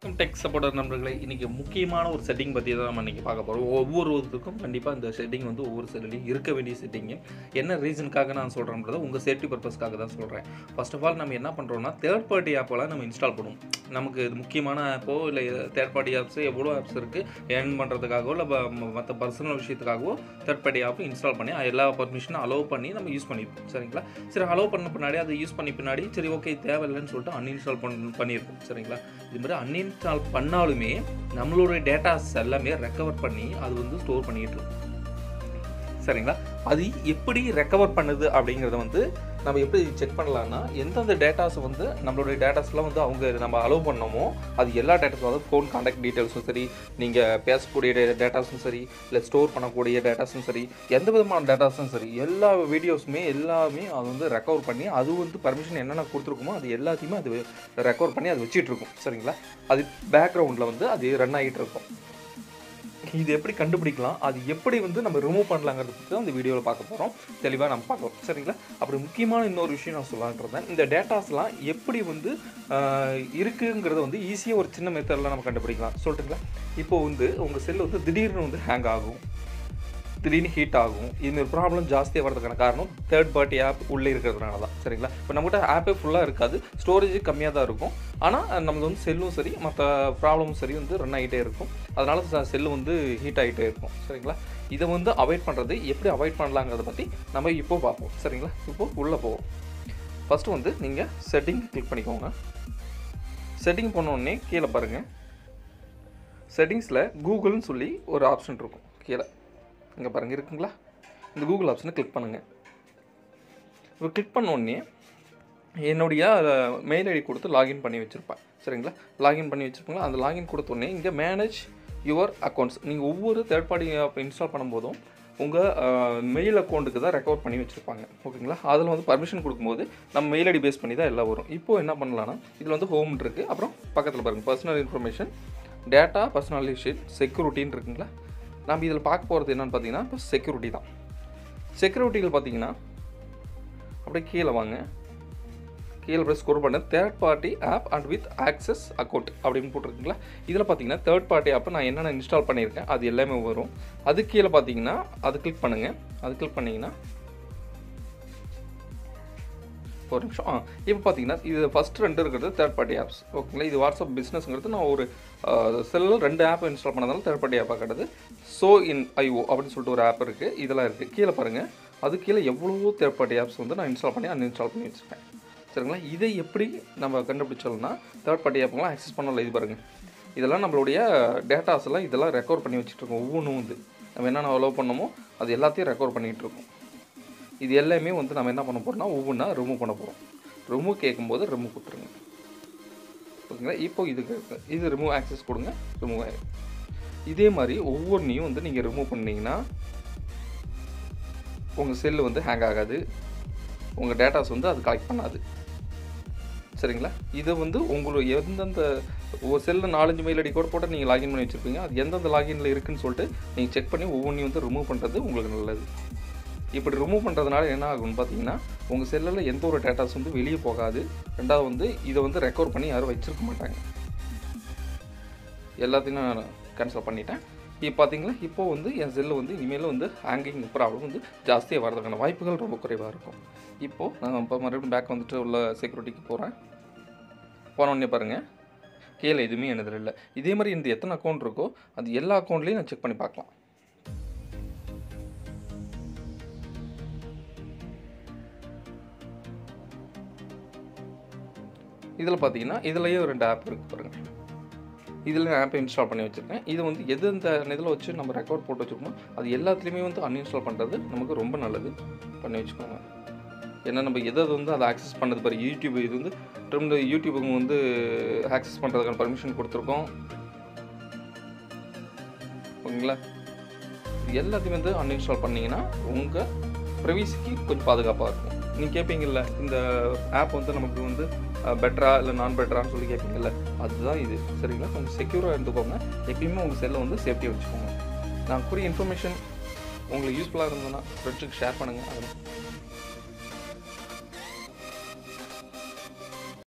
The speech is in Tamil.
வணக்கம் டெக் சப்போர்ட்டர் நண்பர்களே இன்றைக்கி முக்கியமான ஒரு செட்டிங் பற்றி தான் நம்ம இன்றைக்கி பார்க்க போகிறோம் ஒவ்வொருவருக்கும் கண்டிப்பாக இந்த செட்டிங் வந்து ஒவ்வொரு செல்லையும் இருக்க வேண்டிய செட்டிங்கு என்ன ரீசனுக்காக நான் சொல்கிறேன்றதை உங்கள் சேஃப்டி பர்பஸ்க்காக தான் சொல்கிறேன் ஃபர்ஸ்ட் ஆஃப் ஆல் நம்ம என்ன பண்ணுறோம்னா தேர்ட் பார்ட்டி ஆப்பெல்லாம் நம்ம இன்ஸ்டால் பண்ணுவோம் நமக்கு இது முக்கியமான ஆப்போ இல்லை தேர்ட் பார்ட்டி ஆப்ஸ் எவ்வளோ ஆப்ஸ் இருக்குது ஏர்ன் பண்ணுறதுக்காகவோ இல்லை மற்ற பர்சனல் விஷயத்துக்காகவோ தேர்ட் பார்ட்டி ஆப் இன்ஸ்டால் பண்ணி எல்லா பர்மிஷனும் அலோவ் பண்ணி நம்ம யூஸ் பண்ணிப்போம் சரிங்களா சரி அலோவ் பண்ண பின்னாடி அதை யூஸ் பண்ணி பின்னாடி சரி ஓகே தேவையில்லைன்னு சொல்லிட்டு அன்இன்ஸ்டால் பண்ண பண்ணியிருப்போம் சரிங்களா இது மாதிரி அன்இன்ஸ்டால் பண்ணாலுமே நம்மளுடைய டேட்டாஸ் எல்லாமே ரெக்கவர் பண்ணி அது வந்து ஸ்டோர் பண்ணிட்டு இருக்கும் சரிங்களா அது எப்படி ரெக்கவர் பண்ணுது அப்படிங்கிறத வந்து நம்ம எப்படி செக் பண்ணலாம்னா எந்தெந்த டேட்டாஸ் வந்து நம்மளுடைய டேட்டாஸ்லாம் வந்து அவங்க நம்ம அலோவ் பண்ணோமோ அது எல்லா டேட்டாஸும் அதாவது ஃபோன் காண்டாக்ட் டீட்டெயில்ஸும் சரி நீங்கள் பேசக்கூடிய டேட்டாஸும் சரி இல்லை ஸ்டோர் பண்ணக்கூடிய டேட்டாஸும் சரி எந்த விதமான டேட்டாஸும் சரி எல்லா வீடியோஸுமே எல்லாமே அது வந்து ரெக்கவர் பண்ணி அது வந்து பர்மிஷன் என்னென்ன கொடுத்துருக்குமோ அது எல்லாத்தையுமே அது ரெக்கவர் பண்ணி அது வச்சிட்டு இருக்கும் சரிங்களா அது பேக்ரவுண்டில் வந்து அது ரன் ஆகிட்டு இருக்கும் இது எப்படி கண்டுபிடிக்கலாம் அது எப்படி வந்து நம்ம ரிமூவ் பண்ணலாங்கிறத பற்றி தான் இந்த வீடியோவில் பார்க்க போகிறோம் தெளிவாக நம்ம பார்க்கலாம் சரிங்களா அப்படி முக்கியமான இன்னொரு விஷயம் நான் சொல்லலான்ட்டு இருந்தேன் இந்த டேட்டாஸ்லாம் எப்படி வந்து ஆஹ், இருக்குங்கிறத வந்து ஈஸியாக ஒரு சின்ன மெத்தடில் நம்ம கண்டுபிடிக்கலாம் சொல்லிட்டுங்களா இப்போ வந்து உங்கள் செல் வந்து திடீர்னு வந்து ஹேங் ஆகும் திடீர்னு ஹீட் ஆகும் இதுமாரி ப்ராப்ளம் ஜாஸ்தியாக வரதுக்கான காரணம் தேர்ட் பார்ட்டி ஆப் உள்ளே இருக்கிறதுனால தான் சரிங்களா இப்போ நம்மகிட்ட ஆப்பே ஃபுல்லாக இருக்காது ஸ்டோரேஜ் கம்மியாக தான் இருக்கும் ஆனால் நம்மளுக்கு வந்து செல்லும் சரி மற்ற ப்ராப்ளமும் சரி வந்து ரன் ஆகிட்டே இருக்கும் அதனால செல்லு வந்து ஹீட் ஆகிட்டே இருக்கும் சரிங்களா இதை வந்து அவாய்ட் பண்ணுறது எப்படி அவாய்ட் பண்ணலாங்கிறத பற்றி நம்ம இப்போ பார்ப்போம் சரிங்களா இப்போ உள்ளே போவோம் ஃபஸ்ட்டு வந்து நீங்கள் செட்டிங் கிளிக் பண்ணிக்கோங்க செட்டிங் பண்ண உடனே கீழே பாருங்கள் செட்டிங்ஸில் கூகுள்னு சொல்லி ஒரு ஆப்ஷன் இருக்கும் கீழே இங்கே பாருங்கள் இருக்குங்களா இந்த கூகுள் ஆப்ஷனை கிளிக் பண்ணுங்கள் இப்போ கிளிக் பண்ண உடனே என்னுடைய மெயில் ஐடி கொடுத்து லாகின் பண்ணி வச்சுருப்பேன் சரிங்களா லாகின் பண்ணி வச்சுருப்பீங்களா அந்த லாகின் கொடுத்த உடனே இங்கே மேனேஜ் யுவர் அக்கௌண்ட்ஸ் நீங்கள் ஒவ்வொரு தேர்ட் பார்ட்டி ஆப் இன்ஸ்டால் பண்ணும்போதும் உங்கள் மெயில் அக்கௌண்ட்டுக்கு தான் ரெக்கவர் பண்ணி வச்சுருப்பாங்க ஓகேங்களா அதில் வந்து பர்மிஷன் கொடுக்கும்போது நம்ம மெயில் ஐடி பேஸ் பண்ணி தான் எல்லாம் வரும் இப்போது என்ன பண்ணலான்னா இதில் வந்து ஹோம் இருக்குது அப்புறம் பக்கத்தில் பாருங்கள் பர்சனல் இன்ஃபர்மேஷன் டேட்டா பர்சனலைசேஷன் செக்யூரிட்டின்னு இருக்குங்களா நம்ம இதில் பார்க்க போகிறது என்னென்னு பார்த்தீங்கன்னா இப்போ செக்யூரிட்டி தான் செக்யூரிட்டியில் பார்த்தீங்கன்னா அப்படியே கீழே வாங்க கீழே போய் ஸ்கோர் பண்ண third party app and with access account அப்படின்னு போட்டிருக்குங்களா இதில் பார்த்தீங்கன்னா தேர்ட் பார்ட்டி ஆப்பை நான் என்னென்ன இன்ஸ்டால் பண்ணியிருக்கேன் அது எல்லாமே வரும் அது கீழே பார்த்தீங்கன்னா அது கிளிக் பண்ணுங்கள் அது கிளிக் பண்ணிங்கன்னா ஒரு நிமிஷம் ஆ இப்போ பார்த்தீங்கன்னா இது ஃபஸ்ட் ரெண்டு இருக்கிறது தேர்ட் பார்ட்டி ஆப்ஸ் ஓகேங்களா இது வாட்ஸ்அப் பிஸ்னஸ்ங்கிறது நான் ஒரு செல்லில் ரெண்டு ஆப் இன்ஸ்டால் பண்ணதால தேர்ட் பார்ட்டி ஆப்பாக கிடையாது ஸோ இன் ஐஓ அப்படின்னு சொல்லிட்டு ஒரு ஆப் இருக்குது இதெல்லாம் இருக்குது கீழே பாருங்கள் அது கீழே எவ்வளவோ தேர்ட் பார்ட்டி ஆப்ஸ் வந்து நான் இன்ஸ்டால் பண்ணி அன்இன்ஸ்டால் பண்ணி வச்சுருக்கேன் சரிங்களா இதை எப்படி நம்ம கண்டுபிடிச்சோம்னா தேர்ட் பார்ட்டி ஆப்லாம் ஆக்சஸ் பண்ணல இது பாருங்கள் இதெல்லாம் நம்மளுடைய டேட்டாஸ் எல்லாம் இதெல்லாம் ரெக்கவர் பண்ணி வச்சுட்டு இருக்கோம் ஒவ்வொன்றும் வந்து நம்ம என்னென்ன அலோவ் பண்ணமோ அது எல்லாத்தையும் ரெக்கவர் பண்ணிகிட்டு இருக்கோம் இது எல்லாமே வந்து நம்ம என்ன பண்ண போகிறோம்னா ஒவ்வொன்றா ரிமூவ் பண்ண போகிறோம் ரிமூவ் கேட்கும்போது ரிமூவ் கொடுத்துருங்க ஓகேங்களா இப்போ இதுக்கு இது ரிமூவ் ஆக்சஸ் கொடுங்க ரிமூவ் ஆயிடும் இதே மாதிரி ஒவ்வொன்றையும் வந்து நீங்கள் ரிமூவ் பண்ணீங்கன்னா உங்கள் செல்லு வந்து ஹேங் ஆகாது உங்கள் டேட்டாஸ் வந்து அது கலெக்ட் பண்ணாது சரிங்களா இதை வந்து உங்களுக்கு எந்தெந்த ஒரு செல்லில் நாலஞ்சு மெயில் ஐடி கூட போட்டு நீங்கள் லாகின் பண்ணி வச்சுருப்பீங்க அது எந்தெந்த லாகின்ல இருக்குன்னு சொல்லிட்டு நீங்கள் செக் பண்ணி ஒவ்வொன்றையும் வந்து ரிமூவ் பண்ணுறது உங்களுக்கு நல்லது இப்படி ரிமூவ் பண்ணுறதுனால என்ன ஆகும்னு பார்த்தீங்கன்னா உங்கள் செல்லில் எந்த ஒரு டேட்டாஸ் வந்து வெளியே போகாது ரெண்டாவது வந்து இதை வந்து ரெக்கவர் பண்ணி யாரும் வச்சிருக்க மாட்டாங்க எல்லாத்தையும் நான் கேன்சல் பண்ணிட்டேன் இப்போ பார்த்தீங்களா இப்போ வந்து என் செல்லு வந்து இனிமேல் வந்து ஹேங்கிங் ப்ராப்ளம் வந்து ஜாஸ்தியாக வரதுக்கான வாய்ப்புகள் ரொம்ப குறைவாக இருக்கும் இப்போது நான் இப்போ மறுபடியும் பேக் வந்துட்டு உள்ள செக்யூரிட்டிக்கு போகிறேன் போன உடனே பாருங்கள் கீழே எதுவுமே எனதில் இல்லை இதே மாதிரி இந்த எத்தனை அக்கௌண்ட் இருக்கோ அது எல்லா அக்கௌண்ட்லேயும் நான் செக் பண்ணி பார்க்கலாம் இதில் பார்த்தீங்கன்னா இதுலேயே ரெண்டு ஆப் இருக்குது பாருங்கள் இதில் ஆப் இன்ஸ்டால் பண்ணி வச்சுருக்கேன் இது வந்து எது இந்த இதில் வச்சு நம்ம ரெக்கார்ட் போட்டு வச்சுருக்கோமோ அது எல்லாத்துலேயுமே வந்து அன்இன்ஸ்டால் பண்ணுறது நமக்கு ரொம்ப நல்லது பண்ணி வச்சுக்கோங்க ஏன்னா நம்ம எதை வந்து அதை ஆக்சஸ் பண்ணது பாரு யூடியூப் இது வந்து திரும்ப யூடியூபுக்கு வந்து ஆக்சஸ் பண்ணுறதுக்கான பர்மிஷன் கொடுத்துருக்கோம் ஓகேங்களா இது எல்லாத்தையும் வந்து அன்இன்ஸ்டால் பண்ணிங்கன்னா உங்கள் ப்ரைவசிக்கு கொஞ்சம் பாதுகாப்பாக இருக்கும் நீங்கள் கேட்பீங்கல்ல இந்த ஆப் வந்து நமக்கு வந்து பெட்டரா இல்லை நான் பெட்டரான்னு சொல்லி கேட்பீங்கல்ல அதுதான் இது சரிங்களா கொஞ்சம் செக்யூராக இருந்துக்கோங்க எப்பயுமே உங்கள் செல்லை வந்து சேஃப்டியாக வச்சுக்கோங்க நான் கூறிய இன்ஃபர்மேஷன் உங்களுக்கு யூஸ்ஃபுல்லாக இருந்ததுன்னா ஃப்ரெண்ட்ஸுக்கு ஷேர் பண்ணுங்கள்